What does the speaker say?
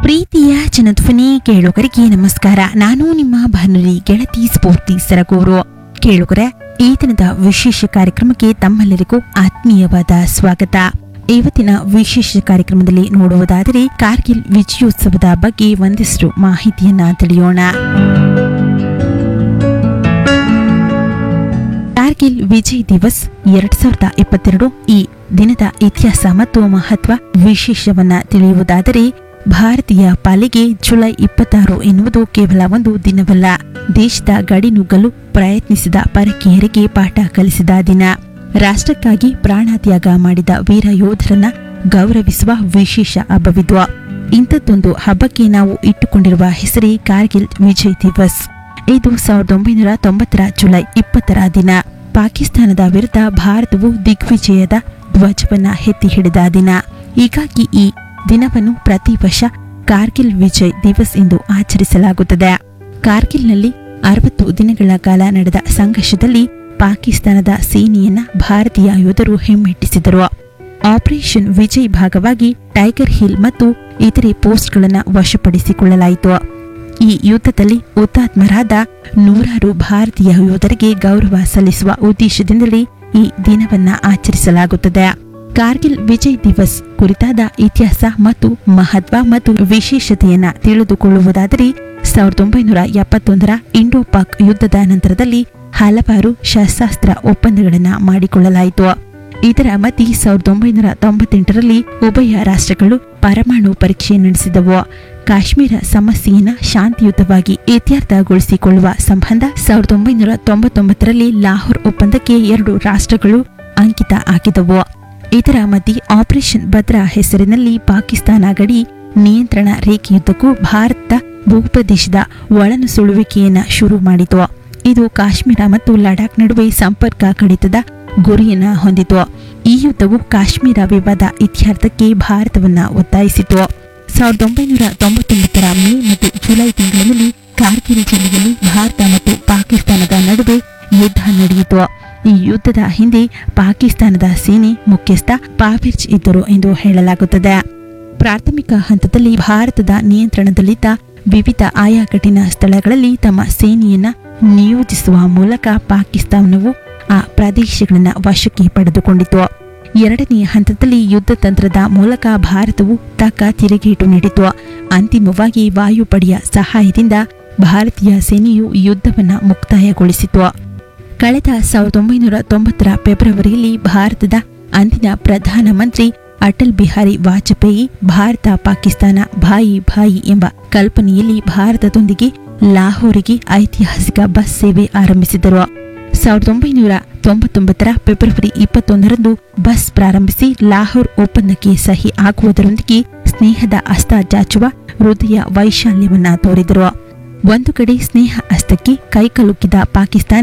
ಪ್ರೀತಿಯ ಜನಧ್ವನಿ ಕೇಳುಗರಿಗೆ ನಮಸ್ಕಾರ ನಾನು ನಿಮ್ಮ ಭಾನುಲಿ ಗೆಳತಿ ಸ್ಫೂರ್ತಿ ಸರಗೂರು ಕೇಳುಗರೆ ಈ ದಿನದ ವಿಶೇಷ ಕಾರ್ಯಕ್ರಮಕ್ಕೆ ತಮ್ಮೆಲ್ಲರಿಗೂ ಆತ್ಮೀಯವಾದ ಸ್ವಾಗತ ಇವತ್ತಿನ ವಿಶೇಷ ಕಾರ್ಯಕ್ರಮದಲ್ಲಿ ನೋಡುವುದಾದರೆ ಕಾರ್ಗಿಲ್ ವಿಜಯೋತ್ಸವದ ಬಗ್ಗೆ ಒಂದಿಷ್ಟು ಮಾಹಿತಿಯನ್ನ ತಿಳಿಯೋಣ ಕಾರ್ಗಿಲ್ ವಿಜಯ್ ದಿವಸ್ ಎರಡ್ ಸಾವಿರದ ಇಪ್ಪತ್ತೆರಡು ಈ ದಿನದ ಇತಿಹಾಸ ಮತ್ತು ಮಹತ್ವ ವಿಶೇಷವನ್ನ ತಿಳಿಯುವುದಾದರೆ ಭಾರತೀಯ ಪಾಲಿಗೆ ಜುಲೈ ಇಪ್ಪತ್ತಾರು ಎನ್ನುವುದು ಕೇವಲ ಒಂದು ದಿನವಲ್ಲ ದೇಶದ ಗಡಿ ನುಗ್ಗಲು ಪ್ರಯತ್ನಿಸಿದ ಪರಕೀಯರಿಗೆ ಪಾಠ ಕಲಿಸಿದ ದಿನ ರಾಷ್ಟ್ರಕ್ಕಾಗಿ ಪ್ರಾಣತ್ಯಾಗ ಮಾಡಿದ ವೀರ ಯೋಧರನ್ನ ಗೌರವಿಸುವ ವಿಶೇಷ ಹಬ್ಬವಿದ್ವ ಇಂಥದ್ದೊಂದು ಹಬ್ಬಕ್ಕೆ ನಾವು ಇಟ್ಟುಕೊಂಡಿರುವ ಹೆಸರೇ ಕಾರ್ಗಿಲ್ ವಿಜಯ್ ದಿವಸ್ ಇದು ಸಾವಿರದ ಒಂಬೈನೂರ ತೊಂಬತ್ತರ ಜುಲೈ ಇಪ್ಪತ್ತರ ದಿನ ಪಾಕಿಸ್ತಾನದ ವಿರುದ್ಧ ಭಾರತವು ದಿಗ್ವಿಜಯದ ಧ್ವಜವನ್ನ ಎತ್ತಿ ಹಿಡಿದ ದಿನ ಹೀಗಾಗಿ ಈ ದಿನವನ್ನು ಪ್ರತಿ ವರ್ಷ ಕಾರ್ಗಿಲ್ ವಿಜಯ್ ದಿವಸ್ ಎಂದು ಆಚರಿಸಲಾಗುತ್ತದೆ ಕಾರ್ಗಿಲ್ನಲ್ಲಿ ಅರವತ್ತು ದಿನಗಳ ಕಾಲ ನಡೆದ ಸಂಘರ್ಷದಲ್ಲಿ ಪಾಕಿಸ್ತಾನದ ಸೇನೆಯನ್ನ ಭಾರತೀಯ ಯೋಧರು ಹಿಮ್ಮೆಟ್ಟಿಸಿದರು ಆಪರೇಷನ್ ವಿಜಯ್ ಭಾಗವಾಗಿ ಟೈಗರ್ ಹಿಲ್ ಮತ್ತು ಇತರೆ ಪೋಸ್ಟ್ಗಳನ್ನು ವಶಪಡಿಸಿಕೊಳ್ಳಲಾಯಿತು ಈ ಯುದ್ಧದಲ್ಲಿ ಹುತಾತ್ಮರಾದ ನೂರಾರು ಭಾರತೀಯ ಯೋಧರಿಗೆ ಗೌರವ ಸಲ್ಲಿಸುವ ಉದ್ದೇಶದಿಂದಲೇ ಈ ದಿನವನ್ನ ಆಚರಿಸಲಾಗುತ್ತದೆ ಕಾರ್ಗಿಲ್ ವಿಜಯ್ ದಿವಸ್ ಕುರಿತಾದ ಇತಿಹಾಸ ಮತ್ತು ಮಹತ್ವ ಮತ್ತು ವಿಶೇಷತೆಯನ್ನ ತಿಳಿದುಕೊಳ್ಳುವುದಾದರೆ ಸಾವಿರದ ಒಂಬೈನೂರ ಎಪ್ಪತ್ತೊಂದರ ಇಂಡೋ ಪಾಕ್ ಯುದ್ಧದ ನಂತರದಲ್ಲಿ ಹಲವಾರು ಶಸ್ತ್ರಾಸ್ತ್ರ ಒಪ್ಪಂದಗಳನ್ನು ಮಾಡಿಕೊಳ್ಳಲಾಯಿತು ಇದರ ಮಧ್ಯೆ ಸಾವಿರದ ಒಂಬೈನೂರ ತೊಂಬತ್ತೆಂಟರಲ್ಲಿ ಉಭಯ ರಾಷ್ಟ್ರಗಳು ಪರಮಾಣು ಪರೀಕ್ಷೆ ನಡೆಸಿದವು ಕಾಶ್ಮೀರ ಸಮಸ್ಯೆಯನ್ನ ಶಾಂತಿಯುತವಾಗಿ ಇತ್ಯರ್ಥಗೊಳಿಸಿಕೊಳ್ಳುವ ಸಂಬಂಧ ಸಾವಿರದ ಒಂಬೈನೂರ ತೊಂಬತ್ತೊಂಬತ್ತರಲ್ಲಿ ಲಾಹೋರ್ ಒಪ್ಪಂದಕ್ಕೆ ಎರಡು ರಾಷ್ಟ್ರಗಳು ಅಂಕಿತ ಹಾಕಿದವು ಇದರ ಮಧ್ಯೆ ಆಪರೇಷನ್ ಭದ್ರಾ ಹೆಸರಿನಲ್ಲಿ ಪಾಕಿಸ್ತಾನ ಗಡಿ ನಿಯಂತ್ರಣ ರೇಖೆಯುದ್ದಕ್ಕೂ ಭಾರತ ಭೂಪ್ರದೇಶದ ಒಳನುಸುಳುವಿಕೆಯನ್ನ ಶುರು ಮಾಡಿತು ಇದು ಕಾಶ್ಮೀರ ಮತ್ತು ಲಡಾಖ್ ನಡುವೆ ಸಂಪರ್ಕ ಕಡಿತದ ಗುರಿಯನ್ನ ಹೊಂದಿತು ಈ ಯುದ್ಧವು ಕಾಶ್ಮೀರ ವಿವಾದ ಇತ್ಯರ್ಥಕ್ಕೆ ಭಾರತವನ್ನ ಒತ್ತಾಯಿಸಿತು ಸಾವಿರದ ಒಂಬೈನೂರ ತೊಂಬತ್ತೊಂಬತ್ತರ ಮೇ ಮತ್ತು ಜುಲೈ ತಿಂಗಳಿನಲ್ಲಿ ಕಾರ್ಗಿಲ್ ಜಿಲ್ಲೆಯಲ್ಲಿ ಭಾರತ ಮತ್ತು ಪಾಕಿಸ್ತಾನದ ನಡುವೆ ಯುದ್ಧ ನಡೆಯಿತು ಈ ಯುದ್ಧದ ಹಿಂದೆ ಪಾಕಿಸ್ತಾನದ ಸೇನೆ ಮುಖ್ಯಸ್ಥ ಪಾವಿರ್ಜ್ ಇದ್ದರು ಎಂದು ಹೇಳಲಾಗುತ್ತದೆ ಪ್ರಾಥಮಿಕ ಹಂತದಲ್ಲಿ ಭಾರತದ ನಿಯಂತ್ರಣದಲ್ಲಿದ್ದ ವಿವಿಧ ಆಯಾ ಕಠಿಣ ಸ್ಥಳಗಳಲ್ಲಿ ತಮ್ಮ ಸೇನೆಯನ್ನ ನಿಯೋಜಿಸುವ ಮೂಲಕ ಪಾಕಿಸ್ತಾನವು ಆ ಪ್ರದೇಶಗಳನ್ನು ವಶಕ್ಕೆ ಪಡೆದುಕೊಂಡಿತು ಎರಡನೆಯ ಹಂತದಲ್ಲಿ ಯುದ್ಧ ತಂತ್ರದ ಮೂಲಕ ಭಾರತವು ತಕ್ಕ ತಿರುಗೇಟು ನೀಡಿತು ಅಂತಿಮವಾಗಿ ವಾಯುಪಡೆಯ ಸಹಾಯದಿಂದ ಭಾರತೀಯ ಸೇನೆಯು ಯುದ್ಧವನ್ನು ಮುಕ್ತಾಯಗೊಳಿಸಿತು ಕಳೆದ ಸಾವಿರದ ಒಂಬೈನೂರ ತೊಂಬತ್ತರ ಫೆಬ್ರವರಿಯಲ್ಲಿ ಭಾರತದ ಅಂದಿನ ಪ್ರಧಾನಮಂತ್ರಿ ಅಟಲ್ ಬಿಹಾರಿ ವಾಜಪೇಯಿ ಭಾರತ ಪಾಕಿಸ್ತಾನ ಭಾಯಿ ಭಾಯಿ ಎಂಬ ಕಲ್ಪನೆಯಲ್ಲಿ ಭಾರತದೊಂದಿಗೆ ಲಾಹೋರಿಗೆ ಐತಿಹಾಸಿಕ ಬಸ್ ಸೇವೆ ಆರಂಭಿಸಿದರು ಸಾವಿರದ ಒಂಬೈನೂರ ತೊಂಬತ್ತೊಂಬತ್ತರ ಫೆಬ್ರವರಿ ಇಪ್ಪತ್ತೊಂದರಂದು ಬಸ್ ಪ್ರಾರಂಭಿಸಿ ಲಾಹೋರ್ ಒಪ್ಪಂದಕ್ಕೆ ಸಹಿ ಹಾಕುವುದರೊಂದಿಗೆ ಸ್ನೇಹದ ಹಸ್ತ ಚಾಚುವ ಹೃದಯ ವೈಶಾಲ್ಯವನ್ನ ತೋರಿದರು ಒಂದು ಕಡೆ ಸ್ನೇಹ ಹಸ್ತಕ್ಕೆ ಕೈಕಲುಕ್ಕಿದ ಪಾಕಿಸ್ತಾನ